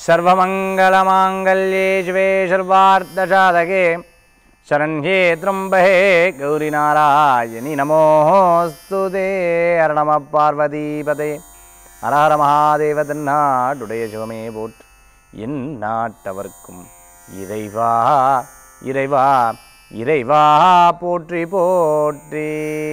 सर्वमङ्गलमाङ्गल्ये शिवे सर्वार्धसाधके शरण्ये त्र्यम्बहे गौरिनारायणि नमोऽस्तु ते हर नमः பார்வதிபதே ஹரஹர மகாதேவ தென்னாடுடைய சிவமே போற்று என் நாட்டவர்க்கும் இறைவா இறைவா இறைவா போற்றி போற்றி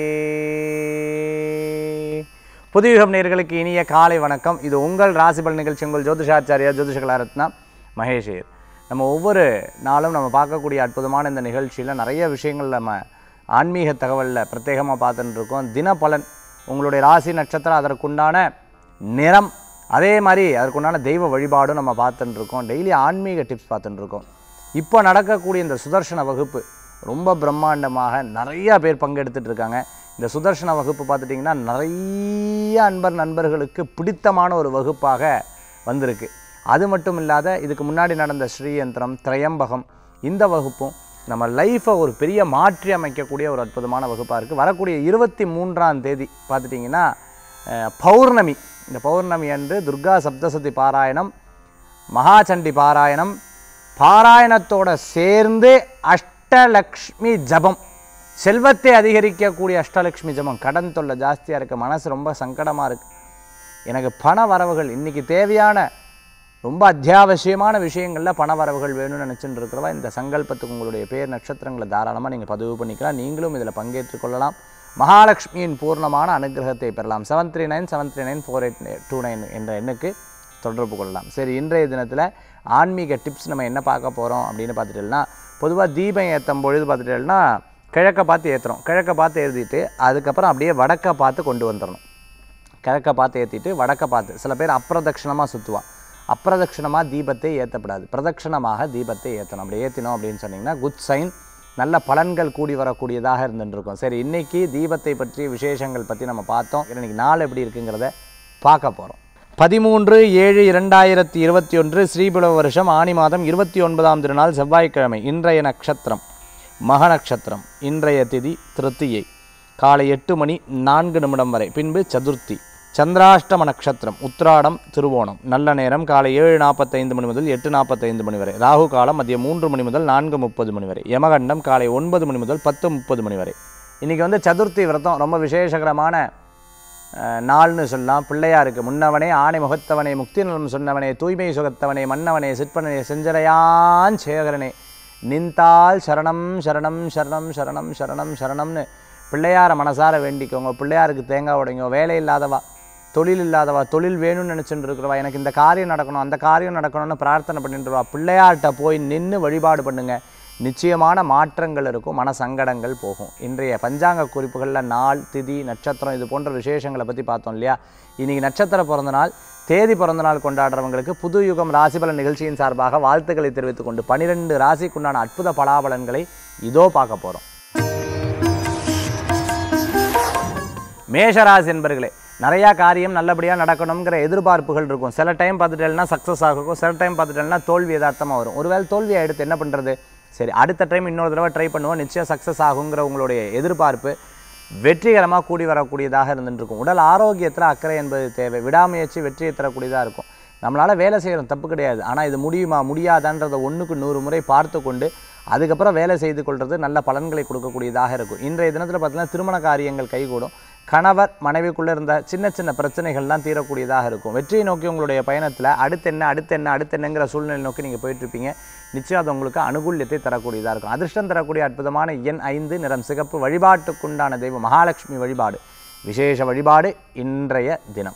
புதுயுகம் நேர்களுக்கு இனிய காலை வணக்கம் இது உங்கள் ராசிபல் நிகழ்ச்சி உங்கள் ஜோதிஷாச்சாரியா ஜோதிஷ கலாரத்னா மகேஷேர் நம்ம ஒவ்வொரு நாளும் நம்ம பார்க்கக்கூடிய அற்புதமான இந்த நிகழ்ச்சியில் நிறைய விஷயங்கள் நம்ம ஆன்மீக தகவலில் பிரத்யேகமாக பார்த்துட்டு இருக்கோம் தின பலன் உங்களுடைய ராசி நட்சத்திரம் அதற்குண்டான நிறம் அதே மாதிரி அதற்குண்டான தெய்வ வழிபாடும் நம்ம பார்த்துட்டு இருக்கோம் டெய்லி ஆன்மீக டிப்ஸ் பார்த்துட்டு இருக்கோம் இப்போ நடக்கக்கூடிய இந்த சுதர்சன வகுப்பு ரொம்ப பிரம்மாண்டமாக நிறைய பேர் பங்கெடுத்துட்டு இருக்காங்க இந்த சுதர்சன வகுப்பு பார்த்துட்டிங்கன்னா நிறைய அன்பர் நண்பர்களுக்கு பிடித்தமான ஒரு வகுப்பாக வந்திருக்கு அது மட்டும் இல்லாத இதுக்கு முன்னாடி நடந்த ஸ்ரீயந்திரம் திரையம்பகம் இந்த வகுப்பும் நம்ம லைஃப்பை ஒரு பெரிய மாற்றி அமைக்கக்கூடிய ஒரு அற்புதமான வகுப்பாக இருக்குது வரக்கூடிய இருபத்தி மூன்றாம் தேதி பார்த்துட்டிங்கன்னா அஹ், பௌர்ணமி இந்த பௌர்ணமி அன்று துர்கா சப்தசதி பாராயணம் மகாசண்டி பாராயணம் பாராயணத்தோட சேர்ந்து அஷ்டலக்ஷ்மி ஜபம் செல்வத்தை அதிகரிக்கக்கூடிய அஷ்டலக்ஷ்மி ஜபம் கடன் தொல்லை ஜாஸ்தியாக இருக்குது மனசு ரொம்ப சங்கடமாக இருக்குது எனக்கு பண வரவுகள் இன்றைக்கி தேவையான ரொம்ப அத்தியாவசியமான விஷயங்களில் பண வரவுகள் வேணும்னு நினச்சிட்டு இருக்கிறவா இந்த சங்கல்பத்துக்கு உங்களுடைய பேர் நட்சத்திரங்களை தாராளமாக நீங்கள் பதிவு பண்ணிக்கலாம் நீங்களும் இதில் பங்கேற்றுக் கொள்ளலாம் மகாலட்சுமியின் பூர்ணமான அனுகிரகத்தை பெறலாம் seven three nine seven three nine four eight two nine என்ற எண்ணுக்கு தொடர்பு கொள்ளலாம் சரி இன்றைய தினத்தில் ஆன்மீக டிப்ஸ் நம்ம என்ன பார்க்க போகிறோம் அப்படின்னு பார்த்துட்டோம்னா பொதுவாக தீபம் ஏற்றும் பொழுது பார்த்துட்டோம்னா கிழக்க பார்த்து ஏற்றுறோம் கிழக்க பார்த்து எழுதிட்டு அதுக்கப்புறம் அப்படியே வடக்க பார்த்து கொண்டு வந்துடணும் கிழக்க பார்த்து ஏற்றிட்டு வடக்க பார்த்து சில பேர் அப்பிரதட்சணமாக சுற்றுவான் அப்பிரதட்சணமாக தீபத்தை ஏற்றப்படாது பிரதட்சணமாக தீபத்தை ஏற்றணும் அப்படி ஏற்றினோம் அப்படின்னு சொன்னீங்கன்னா குட் சைன் நல்ல பலன்கள் கூடி வரக்கூடியதாக இருந்துட்டு இருக்கும் சரி இன்னைக்கு தீபத்தை பற்றிய விசேஷங்கள் பற்றி நம்ம பார்த்தோம் இன்னைக்கு நாள் எப்படி இருக்குங்கிறத பார்க்க போகிறோம் பதிமூன்று ஏழு இரண்டாயிரத்தி இருபத்தி ஒன்று ஸ்ரீபிளவ வருஷம் ஆனி மாதம் இருபத்தி ஒன்பதாம் திருநாள் செவ்வாய்க்கிழமை இன்றைய நட்சத்திரம் மக நட்சத்திரம் இன்றைய திதி திருத்தியை காலை எட்டு மணி நான்கு நிமிடம் வரை பின்பு சதுர்த்தி சந்திராஷ்டம நட்சத்திரம் உத்திராடம் திருவோணம் நல்ல நேரம் காலை ஏழு நாற்பத்தைந்து மணி முதல் எட்டு நாற்பத்தைந்து மணி வரை ராகு காலம் மதியம் மூன்று மணி முதல் நான்கு முப்பது மணி வரை யமகண்டம் காலை ஒன்பது மணி முதல் பத்து முப்பது மணி வரை இன்றைக்கி வந்து சதுர்த்தி விரதம் ரொம்ப விசேஷகரமான அஹ், நாள்னு சொல்லலாம் பிள்ளையாருக்கு முன்னவனே ஆணை முகத்தவனே முக்தி நலம் சொன்னவனே தூய்மை சுகத்தவனே மன்னவனே சிற்பனே செஞ்சரையான் சேகரனே நின்தால் சரணம் சரணம் சரணம் சரணம் சரணம் சரணம்னு பிள்ளையாரை மனசார வேண்டிக்கோங்க பிள்ளையாருக்கு தேங்காய் உடைங்க வேலை இல்லாதவா தொழில் இல்லாதவா தொழில் வேணும்னு நினச்சிட்டு இருக்கிறவா எனக்கு இந்த காரியம் நடக்கணும் அந்த காரியம் நடக்கணும்னு பிரார்த்தனை பண்ணிட்டு வா பிள்ளையார்கிட்ட போய் நின்று வழிபாடு பண்ணுங்க நிச்சயமான மாற்றங்கள் இருக்கும் மன சங்கடங்கள் போகும் இன்றைய பஞ்சாங்க குறிப்புகளில் நாள் திதி நட்சத்திரம் இது போன்ற விசேஷங்களை பற்றி பார்த்தோம் இல்லையா இன்னைக்கு நட்சத்திர பிறந்த நாள் தேதி பிறந்த நாள் கொண்டாடுறவங்களுக்கு புது யுகம் ராசிபலன் நிகழ்ச்சியின் சார்பாக வாழ்த்துக்களை தெரிவித்துக் கொண்டு பனிரெண்டு ராசிக்குண்டான அற்புத பலாபலன்களை இதோ பார்க்க போகிறோம் மேஷராசி என்பர்களே நிறையா காரியம் நல்லபடியாக நடக்கணுங்கிற எதிர்பார்ப்புகள் இருக்கும் சில டைம் பார்த்துட்டேன்னா சக்ஸஸ் ஆகும் சில டைம் பார்த்துட்டேன்னா தோல்வி யதார்த்தமாக வரும் ஒருவேளை தோல்வியை எடுத்து என்ன பண்ணுறது சரி அடுத்த டைம் இன்னொரு தடவை ட்ரை பண்ணுவோம் நிச்சயம் சக்ஸஸ் ஆகுங்கிற உங்களுடைய எதிர்பார்ப்பு வெற்றிகரமாக கூடி வரக்கூடியதாக இருந்துட்டு இருக்கும் உடல் ஆரோக்கியத்தில் அக்கறை என்பது தேவை விடாமுயற்சி வெற்றியை தரக்கூடியதாக இருக்கும் நம்மளால் வேலை செய்கிறோம் தப்பு கிடையாது ஆனால் இது முடியுமா முடியாதான்றதை ஒன்றுக்கு நூறு முறை பார்த்து கொண்டு அதுக்கப்புறம் வேலை செய்து கொள்வது நல்ல பலன்களை கொடுக்கக்கூடியதாக இருக்கும் இன்றைய தினத்தில் பார்த்தீங்கன்னா திருமண காரியங்கள் கைகூடும் கணவர் மனைவிக்குள்ளே இருந்த சின்ன சின்ன பிரச்சனைகள்லாம் தீரக்கூடியதாக இருக்கும் வெற்றியை நோக்கி உங்களுடைய பயணத்தில் அடுத்து என்ன அடுத்து என்ன அடுத்து என்னங்கிற சூழ்நிலை நோக்கி நீங்கள் போயிட்டுருப்பீங்க நிச்சயம் அது உங்களுக்கு அனுகூல்யத்தை தரக்கூடியதாக இருக்கும் அதிர்ஷ்டம் தரக்கூடிய அற்புதமான எண் ஐந்து நிறம் சிகப்பு வழிபாட்டுக்குண்டான தெய்வம் மகாலட்சுமி வழிபாடு விசேஷ வழிபாடு இன்றைய தினம்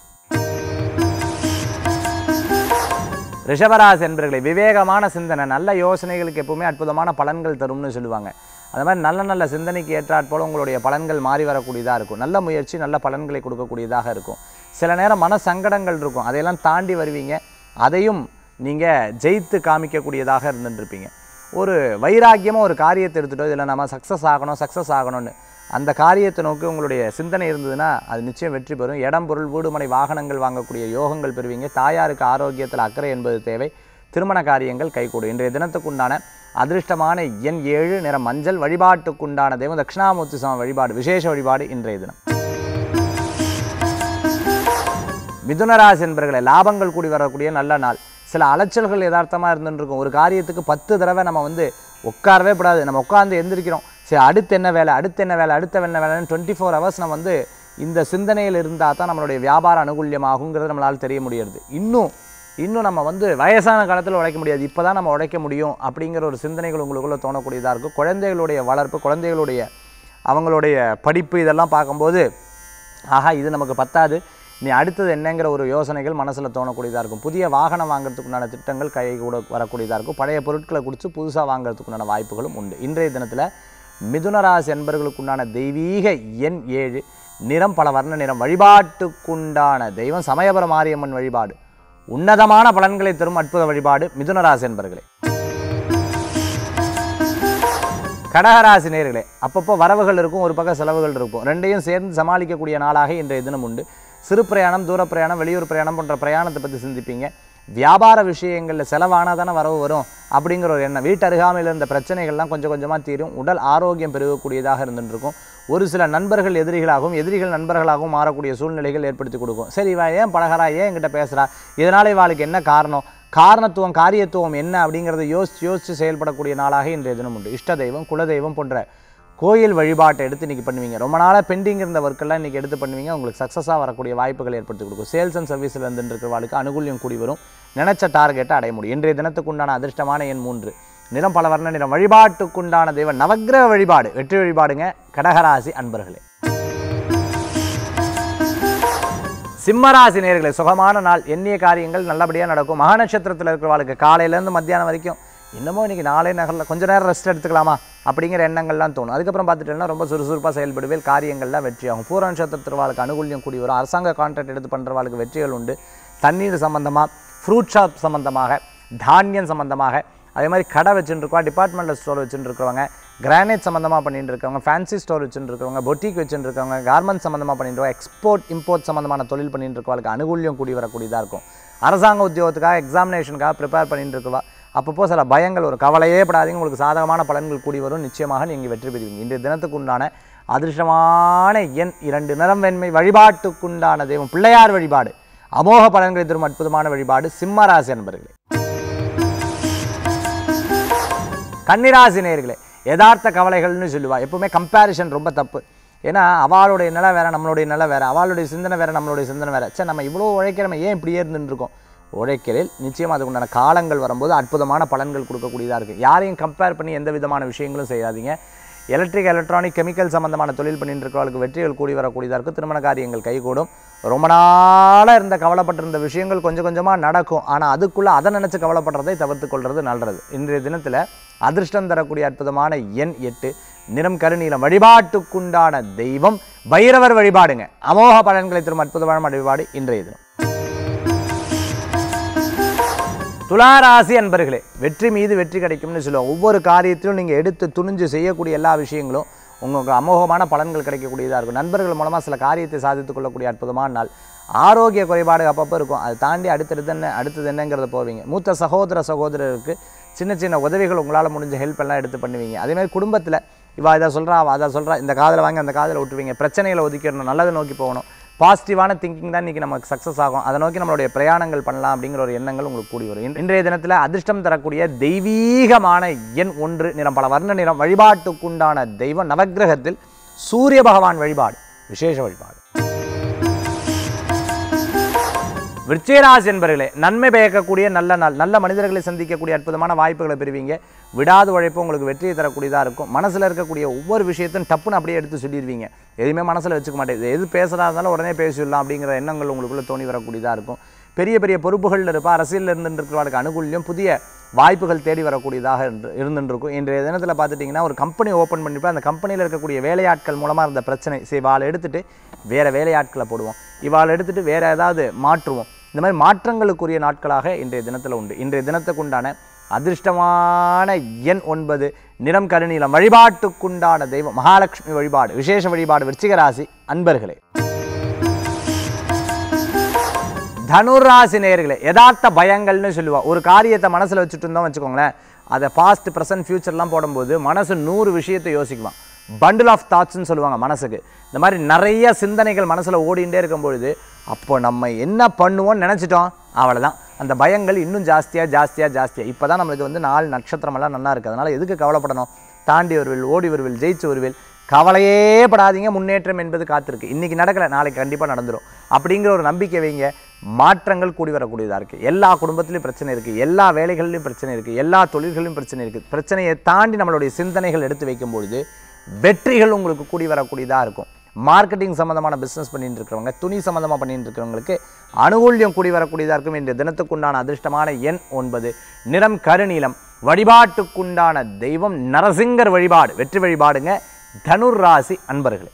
ரிஷபராசி என்பர்களை விவேகமான சிந்தனை நல்ல யோசனைகளுக்கு எப்பவுமே அற்புதமான பலன்கள் தரும்னு சொல்லுவாங்க அது மாதிரி நல்ல நல்ல சிந்தனைக்கு ஏற்றாற்போல் உங்களுடைய பலன்கள் மாறி வரக்கூடியதாக இருக்கும் நல்ல முயற்சி நல்ல பலன்களை கொடுக்கக்கூடியதாக இருக்கும் சில நேரம் மன சங்கடங்கள் இருக்கும் அதையெல்லாம் தாண்டி வருவீங்க அதையும் நீங்கள் ஜெயித்து காமிக்கக்கூடியதாக இருந்துட்டுருப்பீங்க ஒரு வைராக்கியமாக ஒரு காரியத்தை எடுத்துட்டோம் இதில் நம்ம சக்ஸஸ் ஆகணும் சக்ஸஸ் ஆகணும்னு அந்த காரியத்தை நோக்கி உங்களுடைய சிந்தனை இருந்ததுன்னா அது நிச்சயம் வெற்றி பெறும் இடம் பொருள் வீடுமனை வாகனங்கள் வாங்கக்கூடிய யோகங்கள் பெறுவீங்க தாயாருக்கு ஆரோக்கியத்தில் அக்கறை என்பது தேவை திருமண காரியங்கள் கைகூடும் இன்றைய தினத்துக்குண்டான அதிர்ஷ்டமான எண் ஏழு நிற மஞ்சள் வழிபாட்டுக்குண்டான தெய்வம் தட்சிணாமூர்த்தி சுவாமி வழிபாடு விசேஷ வழிபாடு இன்றைய தினம் மிதுனராசி என்பர்களை லாபங்கள் கூடி வரக்கூடிய நல்ல நாள் சில அலைச்சல்கள் யதார்த்தமாக இருந்துருக்கும் ஒரு காரியத்துக்கு பத்து தடவை நம்ம வந்து உட்காரவே கூடாது நம்ம உட்காந்து எந்திரிக்கிறோம் சரி அடுத்து என்ன வேலை அடுத்து என்ன வேலை அடுத்த என்ன வேலைன்னு டுவெண்ட்டி ஃபோர் ஹவர்ஸ் நம்ம வந்து இந்த சிந்தனையில் இருந்தால் தான் நம்மளுடைய வியாபார அனுகூல்யமாகுங்கிறது நம்மளால் தெரிய முடியாது இன்னும் இன்னும் நம்ம வந்து வயசான காலத்தில் உழைக்க முடியாது இப்போ தான் நம்ம உழைக்க முடியும் அப்படிங்கிற ஒரு சிந்தனைகள் உங்களுக்குள்ளே தோணக்கூடியதாக இருக்கும் குழந்தைகளுடைய வளர்ப்பு குழந்தைகளுடைய அவங்களுடைய படிப்பு இதெல்லாம் பார்க்கும்போது ஆஹா இது நமக்கு பத்தாது நீ அடுத்தது என்னங்கிற ஒரு யோசனைகள் மனசில் தோணக்கூடியதாக இருக்கும் புதிய வாகனம் வாங்குறதுக்குண்டான திட்டங்கள் கை கூட வரக்கூடியதாக இருக்கும் பழைய பொருட்களை குடிச்சு புதுசாக வாங்குறதுக்குண்டான வாய்ப்புகளும் உண்டு இன்றைய தினத்தில் மிதுனராசி என்பர்களுக்குண்டான தெய்வீக எண் ஏழு நிறம் பல வர்ண நிறம் வழிபாட்டுக்குண்டான தெய்வம் சமயபுர மாரியம்மன் வழிபாடு உன்னதமான பலன்களை தரும் அற்புத வழிபாடு மிதுனராசி என்பர்களே கடகராசி நேர்களே அப்பப்போ வரவுகள் இருக்கும் ஒரு பக்கம் செலவுகள் இருக்கும் ரெண்டையும் சேர்ந்து சமாளிக்கக்கூடிய நாளாக இன்றைய தினம் உண்டு சிறு பிரயாணம் தூர பிரயாணம் வெளியூர் பிரயாணம் போன்ற பிரயாணத்தை பற்றி சிந்திப்பீங்க வியாபார விஷயங்களில் செலவானால் தானே வரவு வரும் அப்படிங்கிற ஒரு எண்ணம் வீட்டு அருகாமையில் இருந்த பிரச்சனைகள்லாம் கொஞ்சம் கொஞ்சமாக தீரும் உடல் ஆரோக்கியம் பெருகக்கூடியதாக இருந்துருக்கும் ஒரு சில நண்பர்கள் எதிரிகளாகவும் எதிரிகள் நண்பர்களாகவும் மாறக்கூடிய சூழ்நிலைகள் ஏற்படுத்தி கொடுக்கும் சரி இவன் ஏன் பழகிறா ஏன் என்கிட்ட பேசுகிறா இதனால் இவாளுக்கு என்ன காரணம் காரணத்துவம் காரியத்துவம் என்ன அப்படிங்கிறத யோசிச்சு யோசித்து செயல்படக்கூடிய நாளாக இன்றைய தினம் உண்டு இஷ்ட தெய்வம் குலதெய்வம் போன்ற கோயில் வழிபாட்டை எடுத்து இன்றைக்கி பண்ணுவீங்க ரொம்ப நாளாக பெண்டிங் இருந்த ஒர்க்கெல்லாம் இன்றைக்கி எடுத்து பண்ணுவீங்க உங்களுக்கு சக்ஸஸாக வரக்கூடிய வாய்ப்புகள் ஏற்படுத்தி கொடுக்கும் சேல்ஸ் அண்ட் சர்வீஸில் இருந்துட்டு இருக்கிறவாளுக்கு அனுகூல்யம் கூடி வரும் நினைச்ச டார்கெட்டை அடைய முடியும் இன்றைய தினத்துக்கு உண்டான அதிர்ஷ்டமான எண் மூன்று நிறம் பல வர்ண நிறம் வழிபாட்டுக்குண்டான தெய்வம் நவக்கிரக வழிபாடு வெற்றி வழிபாடுங்க கடகராசி அன்பர்களே சிம்மராசி நேர்களை சுகமான நாள் எண்ணிய காரியங்கள் நல்லபடியாக நடக்கும் மகா நட்சத்திரத்தில் இருக்கிறவாளுக்கு காலையிலேருந்து மத்தியானம் வரைக்கும் என்னமோ இன்னைக்கு நாளே நகரில் கொஞ்ச நேரம் ரெஸ்ட் எடுத்துக்கலாமா அப்படிங்கிற எண்ணங்கள்லாம் தோணும் அதுக்கப்புறம் பார்த்துட்டேன்னா ரொம்ப சுறுசுறுப்பாக செயல்படுவேல் காரியங்கள்லாம் வெற்றியாகும் பூர நட்சத்திரத்திற்கு அனுகூல்யம் கூடி வரும் அரசாங்க கான்ட்ராக்ட் எடுத்து பண்ணுறவாளுக்கு வெற்றிகள் உண்டு தண்ணீர் சம்மந்தமாக ஃப்ரூட் ஷாப் சம்மந்தமாக தானியம் சம்மந்தமாக அதே மாதிரி கடை வச்சுட்டு இருக்கோம் டிபார்ட்மெண்டல் ஸ்டோர் வச்சுட்டு இருக்கிறவங்க கிரானைட் சம்மந்தமாக பண்ணிட்டு இருக்கவங்க ஃபேன்சி ஸ்டோர் வச்சுட்டு இருக்கவங்க பொட்டிக் வச்சுட்டு இருக்கவங்க கார்மெண்ட் சம்மந்தமாக பண்ணிட்டு இருக்கவங்க எக்ஸ்போர்ட் இம்போர்ட் சம்மந்தமான தொழில் பண்ணிட்டு இருக்கவங்களுக்கு அனுகூல்யம் கூடி வரக்கூடியதாக இருக்கும் அரசாங்க உத்தியோகத்துக்காக எக்ஸாமினேஷனுக்காக ப்ரிப்பேர் பண்ணிட்டு இருக்கவா அப்பப்போ சில பயங்கள் ஒரு கவலையே படாதீங்க உங்களுக்கு சாதகமான பலன்கள் கூடி வரும் நிச்சயமாக நீங்கள் வெற்றி பெறுவீங்க இன்றைய தினத்துக்கு உண்டான அதிர்ஷ்டமான எண் இரண்டு நிறம் வெண்மை வழிபாட்டுக்குண்டான தெய்வம் பிள்ளையார் வழிபாடு அமோக பலன்களை தரும் அற்புதமான வழிபாடு சிம்மராசி என்பர்களே கன்னிராசி நேயர்களே யதார்த்த கவலைகள்னு சொல்லுவா எப்பவுமே கம்பேரிஷன் ரொம்ப தப்பு ஏன்னா அவளுடைய நிலை வேற நம்மளுடைய நிலை வேற அவளுடைய சிந்தனை வேற நம்மளுடைய சிந்தனை வேற சே நம்ம இவ்வளோ உழைக்கிறோம் ஏன் இப்படியே இருந்துட்டு இருக்கோம் உழைக்கிறேன் நிச்சயமாக அதுக்கு உண்டான காலங்கள் வரும்போது அற்புதமான பலன்கள் கொடுக்கக்கூடியதாக இருக்குது யாரையும் கம்பேர் பண்ணி எந்த விதமான விஷயங்களும் செய்யாதீங்க எலக்ட்ரிக் எலக்ட்ரானிக் கெமிக்கல் சம்மந்தமான தொழில் பண்ணிட்டு இருக்கிறவங்களுக்கு வெற்றிகள் கூடி வரக்கூடியதாக இருக்கும் திருமண காரியங்கள் கைகூடும் ரொம்ப நாளாக இருந்த கவலைப்பட்டிருந்த விஷயங்கள் கொஞ்சம் கொஞ்சமாக நடக்கும் ஆனால் அதுக்குள்ளே அதை நினச்சி கவலைப்படுறதை தவிர்த்து கொள்வது நல்லது இன்றைய தினத்தில் அதிர்ஷ்டம் தரக்கூடிய அற்புதமான எண் எட்டு நிறம் கருநீலம் வழிபாட்டுக்குண்டான தெய்வம் பைரவர் வழிபாடுங்க அமோக பலன்களை தரும் அற்புதமான வழிபாடு இன்றைய தினம் துளாராசி அன்பர்களே வெற்றி மீது வெற்றி கிடைக்கும்னு சொல்லுவோம் ஒவ்வொரு காரியத்திலும் நீங்கள் எடுத்து துணிஞ்சு செய்யக்கூடிய எல்லா விஷயங்களும் உங்களுக்கு அமோகமான பலன்கள் கிடைக்கக்கூடியதாக இருக்கும் நண்பர்கள் மூலமாக சில காரியத்தை சாதித்துக் கொள்ளக்கூடிய அற்புதமான நாள் ஆரோக்கிய குறைபாடு அப்பப்போ இருக்கும் அதை தாண்டி அடுத்தடுத்து என்ன அடுத்தது என்னங்கிறத போவீங்க மூத்த சகோதர சகோதரருக்கு சின்ன சின்ன உதவிகள் உங்களால் முடிஞ்ச ஹெல்ப் எல்லாம் எடுத்து பண்ணுவீங்க அதேமாதிரி குடும்பத்தில் இவா இதை சொல்கிறா அவள் அதை சொல்கிறா இந்த காதில் வாங்கி அந்த காதில் விட்டுருவீங்க பிரச்சனைகளை ஒதுக்கிடணும் நல்லதை நோக்கி போகணும் பாசிட்டிவான திங்கிங் தான் இன்றைக்கி நமக்கு சக்ஸஸ் ஆகும் அதை நோக்கி நம்மளுடைய பிரயாணங்கள் பண்ணலாம் அப்படிங்கிற ஒரு எண்ணங்கள் உங்களுக்கு கூடி வரும் இன்- இன்றைய தினத்தில் அதிர்ஷ்டம் தரக்கூடிய தெய்வீகமான எண் ஒன்று நிறம் பல வர்ண நிறம் வழிபாட்டுக்குண்டான தெய்வம் நவக்கிரகத்தில் சூரிய பகவான் வழிபாடு விசேஷ வழிபாடு விருச்சிகராசி என்பர்களே நன்மை பயக்கக்கூடிய நல்ல நாள் நல்ல மனிதர்களை சந்திக்கக்கூடிய அற்புதமான வாய்ப்புகளை பெறுவீங்க விடாத உழைப்பு உங்களுக்கு வெற்றியை தரக்கூடியதாக இருக்கும் மனசில் இருக்கக்கூடிய ஒவ்வொரு விஷயத்தையும் டப்புன்னு அப்படியே எடுத்து சொல்லிடுவீங்க எதுவுமே மனசில் வச்சுக்க மாட்டேன் இது எது பேசுகிறா இருந்தாலும் உடனே பேசிடலாம் அப்படிங்கிற எண்ணங்கள் உங்களுக்குள்ளே தோணி வரக்கூடியதாக இருக்கும் பெரிய பெரிய பொறுப்புகளில் இருப்பா அரசியலில் இருந்துட்டு இருக்கிறவர்களுக்கு அனுகூல்யம் புதிய வாய்ப்புகள் தேடி வரக்கூடியதாக இருந்து இருந்துட்டு இருக்கும் இன்றைய தினத்தில் பார்த்துட்டிங்கன்னா ஒரு கம்பெனி ஓப்பன் பண்ணிப்போ அந்த கம்பெனியில் இருக்கக்கூடிய வேலையாட்கள் மூலமாக இருந்த பிரச்சனை சரி இவாளை எடுத்துட்டு வேறு வேலையாட்களை போடுவோம் இவாளை எடுத்துட்டு வேறு ஏதாவது மாற்றுவோம் இந்த மாதிரி மாற்றங்களுக்குரிய நாட்களாக இன்றைய தினத்தில் உண்டு இன்றைய தினத்துக்கு உண்டான அதிர்ஷ்டமான எண் ஒன்பது நிறம் கருநீலம் வழிபாட்டுக்குண்டான தெய்வம் மகாலட்சுமி வழிபாடு விசேஷ வழிபாடு விருச்சிக ராசி அன்பர்களே தனுராசி நேயர்களே யதார்த்த பயங்கள்னு சொல்லுவா ஒரு காரியத்தை மனசில் வச்சுட்டு இருந்தோம் வச்சுக்கோங்களேன் அதை பாஸ்ட் ப்ரெசன்ட் ஃபியூச்சர்லாம் போடும்போது மனசு நூறு விஷயத்தை யோசிக்குவான் பண்டில் ஆஃப் தாட்ஸ்னு சொல்லுவாங்க மனசுக்கு இந்த மாதிரி நிறைய சிந்தனைகள் மனசில் ஓடிண்டே இருக்கும் பொழுது அப்போ நம்ம என்ன பண்ணுவோம்னு நினச்சிட்டோம் அவ்வளோதான் அந்த பயங்கள் இன்னும் ஜாஸ்தியாக ஜாஸ்தியாக ஜாஸ்தியாக இப்போ தான் நம்மளுக்கு வந்து நாலு நட்சத்திரமெல்லாம் நல்லா இருக்குது அதனால் எதுக்கு கவலைப்படணும் தாண்டி வருவில் ஓடி வருவில் ஜெயிச்சு வருவில் கவலையே படாதீங்க முன்னேற்றம் என்பது காத்திருக்கு இன்றைக்கி நடக்கலை நாளைக்கு கண்டிப்பாக நடந்துடும் அப்படிங்கிற ஒரு நம்பிக்கை வைங்க மாற்றங்கள் கூடி வரக்கூடியதாக இருக்குது எல்லா குடும்பத்துலையும் பிரச்சனை இருக்குது எல்லா வேலைகள்லையும் பிரச்சனை இருக்குது எல்லா தொழில்களிலும் பிரச்சனை இருக்குது பிரச்சனையை தாண்டி நம்மளுடைய சிந்தனைகள் எடுத்து வைக்கும் பொழுது வெற்றிகள் உங்களுக்கு கூடி வரக்கூடியதாக இருக்கும் மார்க்கெட்டிங் சம்மந்தமான பிஸ்னஸ் பண்ணிட்டு இருக்கிறவங்க துணி சம்மந்தமாக பண்ணிட்டு இருக்கிறவங்களுக்கு அனுகூல்யம் கூடி வரக்கூடியதாக இருக்கும் இன்று தினத்துக்குண்டான அதிர்ஷ்டமான எண் ஒன்பது நிறம் கருநீலம் வழிபாட்டுக்குண்டான தெய்வம் நரசிங்கர் வழிபாடு வெற்றி வழிபாடுங்க தனுர் ராசி அன்பர்களே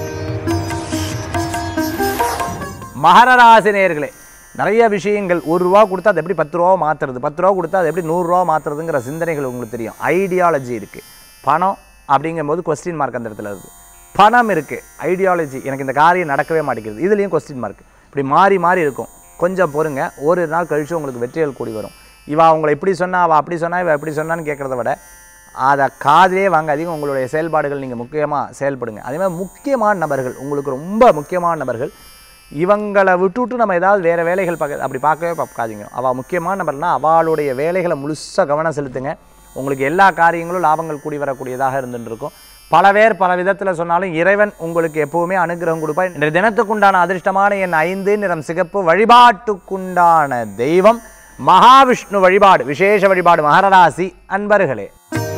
மகர ராசி நேயர்களே நிறைய விஷயங்கள் ஒரு ரூபா கொடுத்தா அது எப்படி பத்து ரூபா மாற்றுறது பத்து ரூபா கொடுத்தா அது எப்படி நூறுரூவா மாற்றுறதுங்கிற சிந்தனைகள் உங்களுக்கு தெரியும் ஐடியாலஜி இருக்குது பணம் அப்படிங்கும்போது கொஸ்டின் மார்க் அந்த இடத்துல இருக்குது பணம் இருக்குது ஐடியாலஜி எனக்கு இந்த காரியம் நடக்கவே மாட்டேங்குது இதுலேயும் கொஸ்டின் மார்க் இப்படி மாறி மாறி இருக்கும் கொஞ்சம் பொறுங்க ஒரு நாள் கழிச்சு உங்களுக்கு வெற்றிகள் கூடி வரும் இவ அவங்கள இப்படி சொன்னா அவள் அப்படி சொன்னா இவ இப்படி சொன்னான்னு கேட்குறத விட அதை காதிலே வாங்காதீங்க உங்களுடைய செயல்பாடுகள் நீங்கள் முக்கியமாக செயல்படுங்க அதே மாதிரி முக்கியமான நபர்கள் உங்களுக்கு ரொம்ப முக்கியமான நபர்கள் இவங்களை விட்டுவிட்டு நம்ம ஏதாவது வேறு வேலைகள் பார்க்க அப்படி பார்க்கவே பார்க்காதீங்க அவள் முக்கியமான நபர்னா அவளுடைய வேலைகளை முழுசாக கவனம் செலுத்துங்க உங்களுக்கு எல்லா காரியங்களும் லாபங்கள் கூடி வரக்கூடியதாக இருந்துட்டு இருக்கும் பல பேர் பல விதத்தில் சொன்னாலும் இறைவன் உங்களுக்கு எப்பவுமே அனுகிரகம் கொடுப்பார் இன்றைய தினத்துக்குண்டான அதிர்ஷ்டமான என் ஐந்து நிறம் சிகப்பு வழிபாட்டுக்குண்டான தெய்வம் மகாவிஷ்ணு வழிபாடு விசேஷ வழிபாடு மகரராசி அன்பர்களே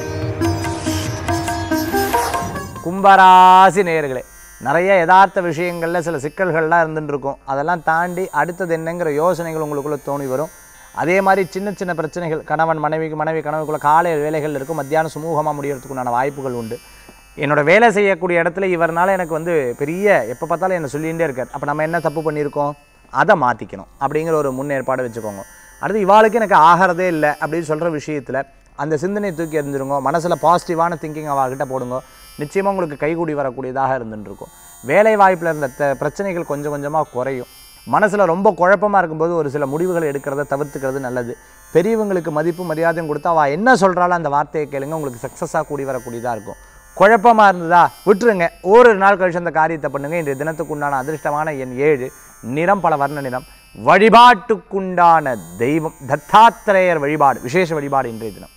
கும்பராசி நேயர்களே நிறைய யதார்த்த விஷயங்களில் சில சிக்கல்கள்லாம் இருந்துட்டு இருக்கும் அதெல்லாம் தாண்டி அடுத்தது என்னங்கிற யோசனைகள் உங்களுக்குள்ள தோணி வரும் அதே மாதிரி சின்ன சின்ன பிரச்சனைகள் கணவன் மனைவிக்கு மனைவி கணவனுக்குள்ள காலை வேலைகள் இருக்கும் மத்தியானம் சுமூகமாக முடியறதுக்குண்டான வாய்ப்புகள் உண்டு என்னோட வேலை செய்யக்கூடிய இடத்துல இவர்னால எனக்கு வந்து பெரிய எப்போ பார்த்தாலும் என்ன சொல்லிகிட்டே இருக்கார் அப்போ நம்ம என்ன தப்பு பண்ணியிருக்கோம் அதை மாற்றிக்கணும் அப்படிங்கிற ஒரு முன்னேற்பாடு வச்சுக்கோங்க அடுத்து இவாளுக்கு எனக்கு ஆகிறதே இல்லை அப்படின்னு சொல்கிற விஷயத்தில் அந்த சிந்தனையை தூக்கி எறிஞ்சிருங்க மனசில் பாசிட்டிவான திங்கிங் அவகிட்ட போடுங்க நிச்சயமாக உங்களுக்கு கைகூடி வரக்கூடியதாக இருந்துட்டு இருக்கும் வேலை வாய்ப்பில் இருந்த த- பிரச்சனைகள் கொஞ்சம் கொஞ்சமாக குறையும் மனசில் ரொம்ப குழப்பமாக இருக்கும்போது ஒரு சில முடிவுகளை எடுக்கிறத தவிர்த்துக்கிறது நல்லது பெரியவங்களுக்கு மதிப்பு மரியாதையும் கொடுத்தா அவள் என்ன சொல்கிறாளோ அந்த வார்த்தையை கேளுங்க உங்களுக்கு சக்ஸஸாக கூடி வரக்கூடியதாக இருக்கும் குழப்பமாக இருந்ததா விட்டுருங்க ஒரு நாள் கழிச்சு அந்த காரியத்தை பண்ணுங்க இன்றைய தினத்துக்கு உண்டான அதிர்ஷ்டமான எண் ஏழு நிறம் பல வர்ண நிறம் வழிபாட்டுக்குண்டான தெய்வம் தத்தாத்திரேயர் வழிபாடு விசேஷ வழிபாடு இன்றைய தினம்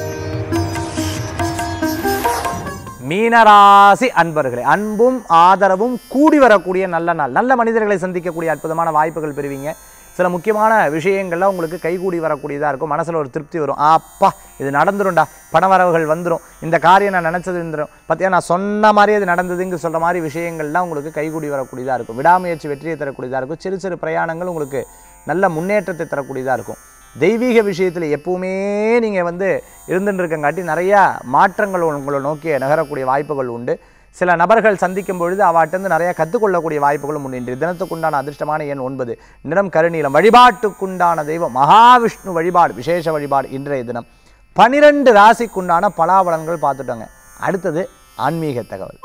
மீனராசி அன்பர்களே அன்பும் ஆதரவும் கூடி வரக்கூடிய நல்ல நாள் நல்ல மனிதர்களை சந்திக்கக்கூடிய அற்புதமான வாய்ப்புகள் பெறுவீங்க சில முக்கியமான விஷயங்கள்லாம் உங்களுக்கு கைகூடி வரக்கூடியதாக இருக்கும் மனசில் ஒரு திருப்தி வரும் ஆ, அப்பா இது நடந்துரும்டா பண வரவுகள் வந்துடும் இந்த காரியம் நான் நினச்சது இருந்துடும் பார்த்தியா நான் சொன்ன மாதிரி அது நடந்ததுங்க சொல்கிற மாதிரி விஷயங்கள்லாம் உங்களுக்கு கைகூடி வரக்கூடியதாக இருக்கும் விடாமுயற்சி வெற்றியை தரக்கூடியதாக இருக்கும் சிறு சிறு பிரயாணங்கள் உங்களுக்கு நல்ல முன்னேற்றத்தை தரக்கூடியதாக இருக்கும் தெய்வீக விஷயத்தில் எப்பவுமே நீங்கள் வந்து இருந்துட்டு இருக்கங்காட்டி நிறையா மாற்றங்கள் உங்களை நோக்கி நகரக்கூடிய வாய்ப்புகள் உண்டு சில நபர்கள் சந்திக்கும் பொழுது அவாட்டிருந்து நிறைய கற்றுக்கொள்ளக்கூடிய வாய்ப்புகளும் உண்டு இன்றைய தினத்துக்குண்டான அதிர்ஷ்டமான எண் ஒன்பது நிறம் கருநீலம் வழிபாட்டுக்குண்டான தெய்வம் மகாவிஷ்ணு வழிபாடு விசேஷ வழிபாடு இன்றைய தினம் பனிரெண்டு ராசிக்குண்டான பலாபலன்கள் பார்த்துட்டோங்க அடுத்தது ஆன்மீக தகவல்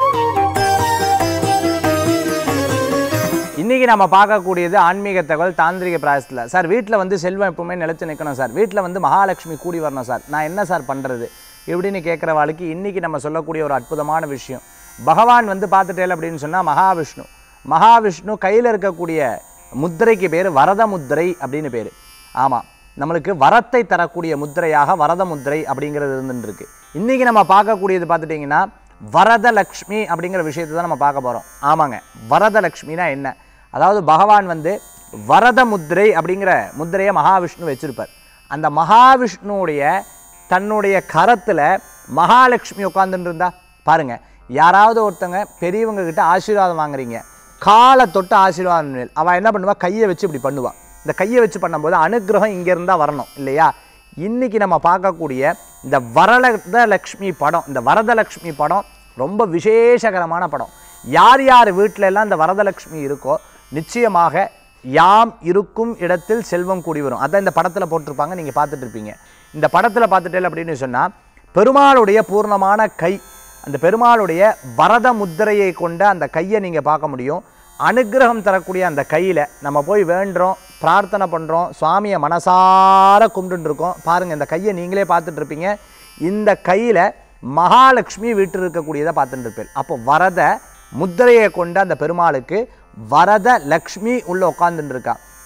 இன்னைக்கு நம்ம பார்க்கக்கூடியது ஆன்மீக தகவல் தாந்திரிக பிராயசத்தில் சார் வீட்டில் வந்து செல்வம் எப்பவுமே நிலைச்சு நிற்கணும் சார் வீட்டில் வந்து மகாலட்சுமி கூடி வரணும் சார் நான் என்ன சார் பண்ணுறது இப்படின்னு கேட்குற வாழ்க்கை இன்னைக்கு நம்ம சொல்லக்கூடிய ஒரு அற்புதமான விஷயம் பகவான் வந்து பார்த்துட்டேல் அப்படின்னு சொன்னால் மகாவிஷ்ணு மகாவிஷ்ணு கையில் இருக்கக்கூடிய முத்திரைக்கு பேர் வரத முத்திரை அப்படின்னு பேர் ஆமாம் நம்மளுக்கு வரத்தை தரக்கூடிய முத்திரையாக வரத முத்திரை அப்படிங்கிறது இருந்துட்டு இருக்கு இன்னைக்கு நம்ம பார்க்கக்கூடியது பார்த்துட்டிங்கன்னா வரதலக்ஷ்மி அப்படிங்கிற விஷயத்தை தான் நம்ம பார்க்க போகிறோம் ஆமாங்க வரதலக்ஷ்மினா என்ன அதாவது பகவான் வந்து வரத முத்திரை அப்படிங்கிற முத்திரையை மகாவிஷ்ணு வச்சிருப்பார் அந்த மகாவிஷ்ணுவுடைய தன்னுடைய கரத்தில் மகாலட்சுமி உட்காந்துட்டு இருந்தா பாருங்க யாராவது ஒருத்தங்க பெரியவங்க கிட்ட ஆசீர்வாதம் வாங்குறீங்க காலை தொட்டு ஆசீர்வாதம் மேல் அவள் என்ன பண்ணுவா கையை வச்சு இப்படி பண்ணுவா இந்த கையை வச்சு பண்ணும்போது அனுக்கிரகம் இங்க இருந்தா வரணும் இல்லையா இன்னைக்கு நம்ம பார்க்கக்கூடிய இந்த வரதலக்ஷ்மி படம் இந்த வரதலக்ஷ்மி படம் ரொம்ப விசேஷகரமான படம் யார் யார் வீட்டில எல்லாம் இந்த வரதலக்ஷ்மி இருக்கோ நிச்சயமாக யாம் இருக்கும் இடத்தில் செல்வம் கூடி வரும் அதான் இந்த படத்தில் போட்டிருப்பாங்க நீங்கள் பார்த்துட்டு இருப்பீங்க இந்த படத்தில் பார்த்துட்டேன் அப்படின்னு சொன்னால் பெருமாளுடைய பூர்ணமான கை அந்த பெருமாளுடைய வரத முத்திரையை கொண்ட அந்த கையை நீங்கள் பார்க்க முடியும் அனுக்கிரகம் தரக்கூடிய அந்த கையில் நம்ம போய் வேண்டுறோம் பிரார்த்தனை பண்ணுறோம் சுவாமியை மனசார கும்பிட்டுட்டு இருக்கோம் பாருங்கள் இந்த கையை நீங்களே பார்த்துட்டு இருப்பீங்க இந்த கையில் மகாலட்சுமி வீட்டில் இருக்கக்கூடியதை பார்த்துட்டு இருப்பேன் அப்போ வரத முத்திரையை கொண்ட அந்த பெருமாளுக்கு வரத லக்ஷ்மி உள்ள உட்காந்துட்டு இருக்கா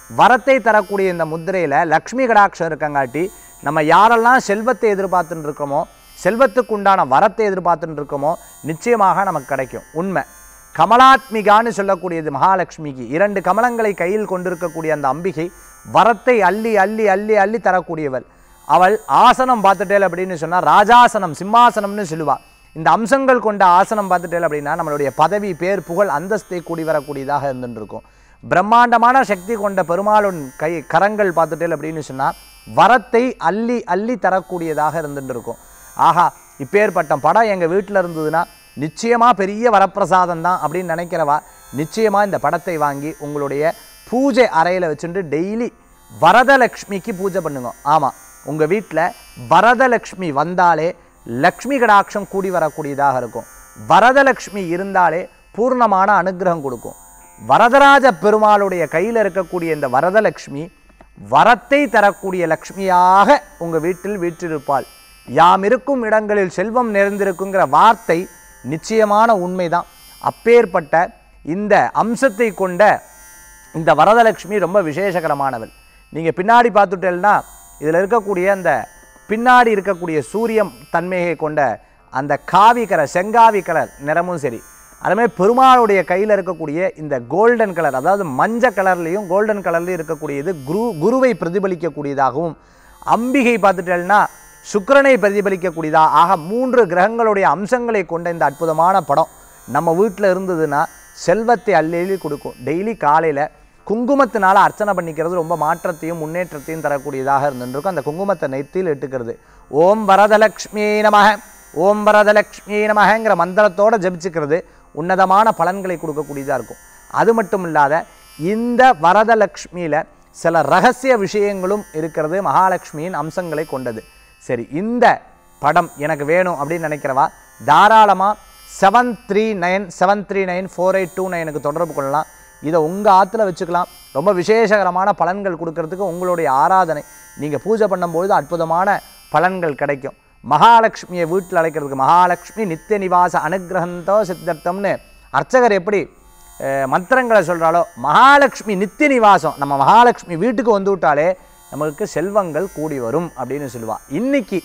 வரத்தை தரக்கூடிய இந்த முத்திரையில் லக்ஷ்மி கடாட்சம் இருக்கங்காட்டி நம்ம யாரெல்லாம் செல்வத்தை எதிர்பார்த்துட்டு இருக்கோமோ செல்வத்துக்கு உண்டான வரத்தை எதிர்பார்த்துட்டு இருக்கோமோ நிச்சயமாக நமக்கு கிடைக்கும் உண்மை கமலாத்மிகான்னு சொல்லக்கூடியது மகாலட்சுமிக்கு இரண்டு கமலங்களை கையில் கொண்டிருக்கக்கூடிய அந்த அம்பிகை வரத்தை அள்ளி அள்ளி அள்ளி அள்ளி தரக்கூடியவள் அவள் ஆசனம் பார்த்துட்டேல் அப்படின்னு சொன்னால் ராஜாசனம் சிம்மாசனம்னு சொல்லுவா இந்த அம்சங்கள் கொண்ட ஆசனம் பார்த்துட்டேல் அப்படின்னா நம்மளுடைய பதவி பேர் புகழ் அந்தஸ்தை கூடி வரக்கூடியதாக இருந்துட்டு இருக்கும் பிரம்மாண்டமான சக்தி கொண்ட பெருமாளுன் கை கரங்கள் பார்த்துட்டேல் அப்படின்னு சொன்னால் வரத்தை அள்ளி அள்ளி தரக்கூடியதாக இருந்துட்டு இருக்கும் ஆஹா இப்பேற்பட்ட படம் எங்கள் வீட்டில் இருந்ததுன்னா நிச்சயமாக பெரிய வரப்பிரசாதம் தான் அப்படின்னு நினைக்கிறவா நிச்சயமாக இந்த படத்தை வாங்கி உங்களுடைய பூஜை அறையில் வச்சுட்டு டெய்லி வரதலக்ஷ்மிக்கு பூஜை பண்ணுங்க ஆமாம் உங்கள் வீட்டில் வரதலக்ஷ்மி வந்தாலே லக்ஷ்மி கடாட்சம் கூடி வரக்கூடியதாக இருக்கும் வரதலக்ஷ்மி இருந்தாலே பூர்ணமான அனுகிரகம் கொடுக்கும் வரதராஜ பெருமாளுடைய கையில் இருக்கக்கூடிய இந்த வரதலக்ஷ்மி வரத்தை தரக்கூடிய லக்ஷ்மியாக உங்கள் வீட்டில் வீற்றிருப்பாள் யாம் இருக்கும் இடங்களில் செல்வம் நிறைந்திருக்குங்கிற வார்த்தை நிச்சயமான உண்மைதான் அப்பேற்பட்ட இந்த அம்சத்தை கொண்ட இந்த வரதலட்சுமி ரொம்ப விசேஷகரமானவள் நீங்கள் பின்னாடி பார்த்துட்டேன்னா இதில் இருக்கக்கூடிய அந்த பின்னாடி இருக்கக்கூடிய சூரியம் தன்மையை கொண்ட அந்த காவி கலர் செங்காவி கலர் நிறமும் சரி அதுமாதிரி பெருமாளுடைய கையில் இருக்கக்கூடிய இந்த கோல்டன் கலர் அதாவது மஞ்சள் கலர்லேயும் கோல்டன் கலர்லேயும் இருக்கக்கூடியது குரு குருவை பிரதிபலிக்கக்கூடியதாகவும் அம்பிகை பார்த்துட்டேன்னா சுக்கிரனை பிரதிபலிக்கக்கூடியதா ஆக மூன்று கிரகங்களுடைய அம்சங்களை கொண்ட இந்த அற்புதமான படம் நம்ம வீட்டில் இருந்ததுன்னா செல்வத்தை அள்ளி அள்ளி கொடுக்கும் டெய்லி காலையில் குங்குமத்தினால அர்ச்சனை பண்ணிக்கிறது ரொம்ப மாற்றத்தையும் முன்னேற்றத்தையும் தரக்கூடியதாக இருந்துருக்கும் அந்த குங்குமத்தை நெத்தியில் இட்டுக்கிறது ஓம் வரதலக்ஷ்மி நமக ஓம் வரதலக்ஷ்மி நமகங்கிற மந்திரத்தோட ஜபிச்சுக்கிறது உன்னதமான பலன்களை கொடுக்கக்கூடியதாக இருக்கும் அது மட்டும் இல்லாத இந்த வரதலக்ஷ்மியில் சில ரகசிய விஷயங்களும் இருக்கிறது மகாலட்சுமியின் அம்சங்களை கொண்டது சரி இந்த படம் எனக்கு வேணும் அப்படின்னு நினைக்கிறவா தாராளமாக seven three nine seven three nine four eight two நைனுக்கு தொடர்பு கொள்ளலாம் இதை உங்கள் ஆற்றுல வச்சுக்கலாம் ரொம்ப விசேஷகரமான பலன்கள் கொடுக்கறதுக்கு உங்களுடைய ஆராதனை நீங்கள் பூஜை பண்ணும்பொழுது அற்புதமான பலன்கள் கிடைக்கும் மகாலட்சுமியை வீட்டில் அழைக்கிறதுக்கு மகாலட்சுமி நித்திய நிவாச அனுகிரகந்தோ சித்தர்த்தம்னு அர்ச்சகர் எப்படி அஹ், மந்திரங்களை சொல்கிறாலோ மகாலட்சுமி நித்திய நிவாசம் நம்ம மகாலட்சுமி வீட்டுக்கு வந்து விட்டாலே நம்மளுக்கு செல்வங்கள் கூடி வரும் அப்படின்னு சொல்லுவா இன்னைக்கு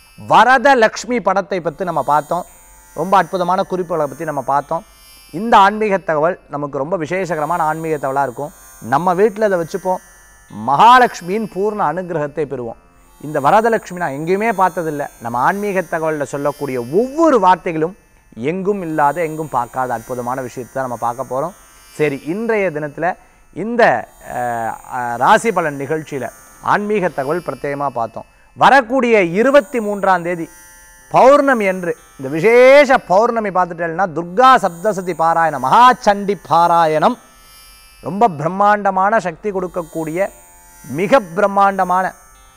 வரதலக்ஷ்மி படத்தை பற்றி நம்ம பார்த்தோம் ரொம்ப அற்புதமான குறிப்புகளை பற்றி நம்ம பார்த்தோம் இந்த ஆன்மீக தகவல் நமக்கு ரொம்ப விசேஷகரமான ஆன்மீக தகவலாக இருக்கும் நம்ம வீட்டில் இதை வச்சுப்போம் மகாலட்சுமியின் பூர்ண அனுகிரகத்தை பெறுவோம் இந்த வரதலட்சுமி நான் எங்கேயுமே பார்த்ததில்லை நம்ம ஆன்மீக தகவலில் சொல்லக்கூடிய ஒவ்வொரு வார்த்தைகளும் எங்கும் இல்லாத எங்கும் பார்க்காத அற்புதமான விஷயத்தை தான் நம்ம பார்க்க போகிறோம் சரி இன்றைய தினத்தில் இந்த அஹ், அஹ், ராசி பலன் நிகழ்ச்சியில் ஆன்மீக தகவல் பிரத்யேகமாக பார்த்தோம் வரக்கூடிய இருபத்தி மூன்றாம் தேதி பௌர்ணமி என்று இந்த விசேஷ பௌர்ணமி பார்த்துட்டேன்னா துர்கா சப்தசதி பாராயணம் மகாச்சண்டி பாராயணம் ரொம்ப பிரம்மாண்டமான சக்தி கொடுக்கக்கூடிய மிக பிரம்மாண்டமான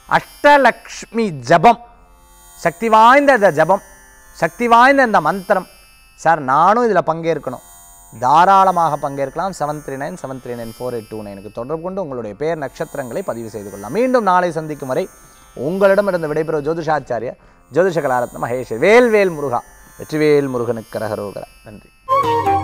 அஷ்டலக்ஷ்மி ஜபம் சக்தி வாய்ந்த இந்த ஜபம் சக்தி வாய்ந்த இந்த மந்திரம் சார் நானும் இதில் பங்கேற்கணும் தாராளமாக பங்கேற்கலாம் seven three nine seven three nine four eight two நைனுக்கு தொடர்பு கொண்டு உங்களுடைய பேர் நட்சத்திரங்களை பதிவு செய்து கொள்ளலாம் மீண்டும் நாளை சந்திக்கும் வரை உங்களிடமிருந்து விடைபெறும் ஜோதிஷாச்சாரிய ஜோதிஷ கலாரத்ன மகேஷ் வேல் வேல் முருகா வெற்றிவேல் முருகனுக்கு கரகரோகரா நன்றி